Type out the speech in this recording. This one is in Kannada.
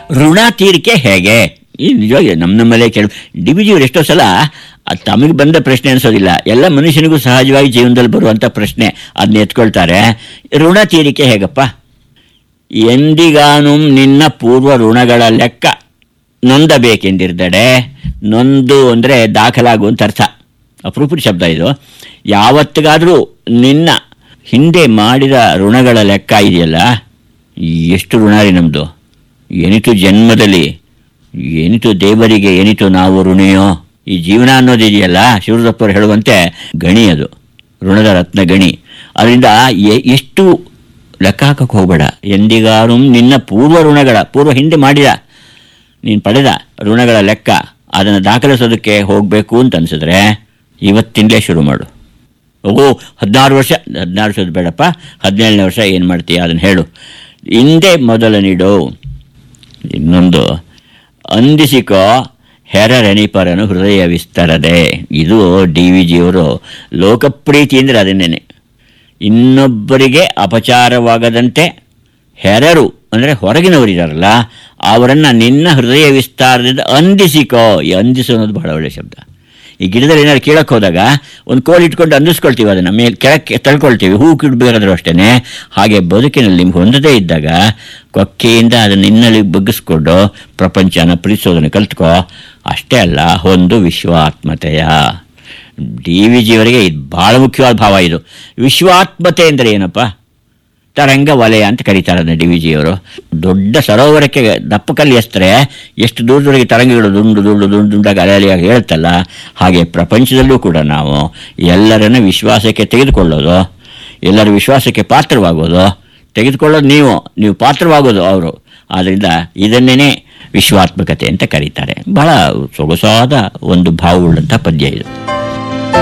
ಋಣ ತೀರಿಕೆ ಹೇಗೆ ಈ ನಿಜವಾಗಿ ನಮ್ಮ ನಮ್ಮಲ್ಲೇ ಕೇಳ ಡಿ ಬಿ ಜಿಯವರು ಎಷ್ಟೋ ಸಲ ಅದು ತಮಗೆ ಬಂದ ಪ್ರಶ್ನೆ ಅನಿಸೋದಿಲ್ಲ ಎಲ್ಲ ಮನುಷ್ಯನಿಗೂ ಸಹಜವಾಗಿ ಜೀವನದಲ್ಲಿ ಬರುವಂಥ ಪ್ರಶ್ನೆ ಅದನ್ನ ಎತ್ಕೊಳ್ತಾರೆ ಋಣ ತೀರಿಕೆ ಹೇಗಪ್ಪ ಎಂದಿಗಾನು ನಿನ್ನ ಪೂರ್ವ ಋಣಗಳ ಲೆಕ್ಕ ನೊಂದಬೇಕೆಂದಿರ್ದಡೆ ನೊಂದು ಅಂದರೆ ದಾಖಲಾಗುವಂಥ ಅರ್ಥ ಅಪರೂಪದ ಶಬ್ದ ಇದು ಯಾವತ್ತಿಗಾದರೂ ನಿನ್ನ ಹಿಂದೆ ಮಾಡಿದ ಋಣಗಳ ಲೆಕ್ಕ ಇದೆಯಲ್ಲ ಎಷ್ಟು ಋಣ ರೀ ನಮ್ಮದು ಏನಿತು ಜನ್ಮದಲ್ಲಿ ಏನಿತು ದೇವರಿಗೆ ಏನಿತು ನಾವು ಋಣಿಯೋ ಈ ಜೀವನ ಅನ್ನೋದಿದೆಯಲ್ಲ ಶಿವರುದ್ರಪ್ಪರು ಹೇಳುವಂತೆ ಗಣಿ ಅದು ಋಣದ ರತ್ನ ಗಣಿ ಅದರಿಂದ ಎ- ಎಷ್ಟು ಲೆಕ್ಕ ಹಾಕಕ್ಕೆ ಹೋಗಬೇಡ ಎಂದಿಗಾರು ನಿನ್ನ ಪೂರ್ವ ಋಣಗಳ ಪೂರ್ವ ಹಿಂದೆ ಮಾಡಿದ ನೀನು ಪಡೆದ ಋಣಗಳ ಲೆಕ್ಕ ಅದನ್ನು ದಾಖಲಿಸೋದಕ್ಕೆ ಹೋಗಬೇಕು ಅಂತ ಅನಿಸಿದ್ರೆ ಇವತ್ತಿಂದಲೇ ಶುರು ಮಾಡು ಓ ಹದಿನಾರು ವರ್ಷ ಹದಿನಾರು ವರ್ಷದ ಬೇಡಪ್ಪ ಹದಿನೇಳನೇ ವರ್ಷ ಏನು ಮಾಡ್ತೀಯ ಅದನ್ನು ಹೇಳು ಹಿಂದೆ ಮೊದಲ ನೀಡು ಇನ್ನೊಂದು ಅಂದಿಸಿಕೋ ಹೆರರೆಣಿಪರನು ಹೃದಯ ವಿಸ್ತರದೆ ಇದು ಡಿ ವಿ ಜಿಯವರು ಲೋಕಪ್ರೀತಿ ಅಂದರೆ ಅದನ್ನೇನೆ ಇನ್ನೊಬ್ಬರಿಗೆ ಅಪಚಾರವಾಗದಂತೆ ಹೆರರು ಅಂದರೆ ಹೊರಗಿನವರಿದಾರಲ್ಲ ಅವರನ್ನು ನಿನ್ನ ಹೃದಯ ವಿಸ್ತಾರದಿಂದ ಅಂದಿಸಿಕೋ ಈ ಅಂದಿಸು ಅನ್ನೋದು ಬಹಳ ಒಳ್ಳೆಯ ಶಬ್ದ ಈ ಗಿಡದಲ್ಲಿ ಏನಾದ್ರು ಕೀಳಕ್ಕೆ ಹೋದಾಗ ಒಂದು ಕೋಲ್ ಇಟ್ಕೊಂಡು ಅಂದಿಸ್ಕೊಳ್ತೀವಿ ಅದನ್ನು ಮೇಲೆ ಕೆಳಕ್ಕೆ ತಳ್ಕೊಳ್ತೀವಿ ಹೂ ಕಿಡ್ಬೇಕಾದ್ರೂ ಅಷ್ಟೇ ಹಾಗೆ ಬದುಕಿನಲ್ಲಿ ನಿಮ್ಗೆ ಹೊಂದದೇ ಇದ್ದಾಗ ಕೊಕ್ಕೆಯಿಂದ ಅದನ್ನು ಇನ್ನಲ್ಲಿ ಬಗ್ಗಿಸ್ಕೊಂಡು ಪ್ರಪಂಚನ ಪ್ರೀತಿಸೋದನ್ನು ಕಲ್ತ್ಕೋ ಅಷ್ಟೇ ಅಲ್ಲ ಒಂದು ವಿಶ್ವಾತ್ಮತೆಯ ಡಿ ವಿ ಜಿಯವರಿಗೆ ಇದು ಭಾಳ ಮುಖ್ಯವಾದ ಭಾವ ಇದು ವಿಶ್ವಾತ್ಮತೆ ಅಂದರೆ ಏನಪ್ಪ ತರಂಗ ವಲಯ ಅಂತ ಕರೀತಾರೆ ಅದನ್ನ ಡಿ ವಿ ಜಿಯವರು ದೊಡ್ಡ ಸರೋವರಕ್ಕೆ ದಪ್ಪ ಕಲ್ಲು ಎಸ್ತರೆ ಎಷ್ಟು ದೂರದವರೆಗೆ ತರಂಗಗಳು ದುಂಡು ದುಂಡು ದುಂಡು ದುಂಡಾಗಿ ಅಲೆ ಅಲೆಯಾಗಿ ಹೇಳ್ತಲ್ಲ ಹಾಗೆ ಪ್ರಪಂಚದಲ್ಲೂ ಕೂಡ ನಾವು ಎಲ್ಲರನ್ನ ವಿಶ್ವಾಸಕ್ಕೆ ತೆಗೆದುಕೊಳ್ಳೋದು ಎಲ್ಲರ ವಿಶ್ವಾಸಕ್ಕೆ ಪಾತ್ರವಾಗೋದು ತೆಗೆದುಕೊಳ್ಳೋದು ನೀವು ನೀವು ಪಾತ್ರವಾಗೋದು ಅವರು ಆದ್ದರಿಂದ ಇದನ್ನೇ ವಿಶ್ವಾತ್ಮಕತೆ ಅಂತ ಕರೀತಾರೆ ಬಹಳ ಸೊಗಸಾದ ಒಂದು ಭಾವವುಳ್ಳಂಥ ಪದ್ಯ ಇದು